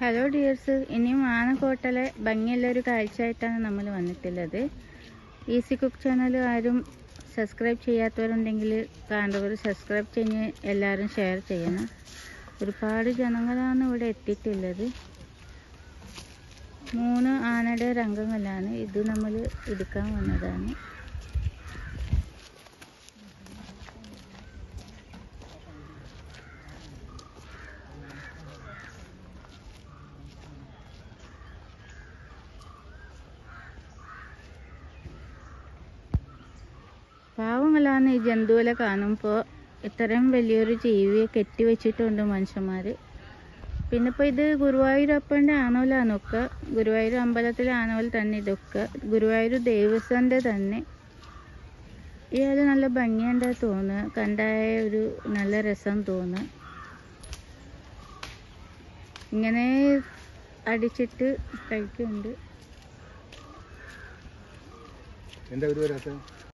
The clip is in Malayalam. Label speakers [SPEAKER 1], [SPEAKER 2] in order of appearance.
[SPEAKER 1] ഹലോ ഡിയേഴ്സ് ഇനിയും ആനക്കോട്ടലെ ഭംഗിയുള്ള ഒരു കാഴ്ചയായിട്ടാണ് നമ്മൾ വന്നിട്ടുള്ളത് ഈസി കുക്ക് ചാനൽ ആരും സബ്സ്ക്രൈബ് ചെയ്യാത്തവരുണ്ടെങ്കിൽ കാണുന്നവർ സബ്സ്ക്രൈബ് ചെയ്ത് എല്ലാവരും ഷെയർ ചെയ്യണം ഒരുപാട് ജനങ്ങളാണ് ഇവിടെ എത്തിയിട്ടുള്ളത് മൂന്ന് ആനയുടെ രംഗങ്ങളാണ് ഇത് നമ്മൾ എടുക്കാൻ വന്നതാണ് പാവങ്ങളാണ് ഈ ജന്തുവിനെ കാണുമ്പോൾ ഇത്രയും വലിയൊരു ജീവിയെ കെട്ടിവെച്ചിട്ടുണ്ട് മനുഷ്യന്മാർ പിന്നെ ഇപ്പോൾ ഇത് ഗുരുവായൂരപ്പൻ്റെ ആനോലാണൊക്കെ ഗുരുവായൂർ അമ്പലത്തിലെ ആനോൽ തന്നെ ഇതൊക്കെ ഗുരുവായൂർ ദേവസ്വൻ്റെ തന്നെ ഇയാൾ നല്ല ഭംഗിയുണ്ട് തോന്നുന്നു കണ്ടായ ഒരു നല്ല രസം തോന്നുന്നു ഇങ്ങനെ അടിച്ചിട്ട് കഴിക്കുന്നുണ്ട്
[SPEAKER 2] എന്താ ഒരു വരാത്ത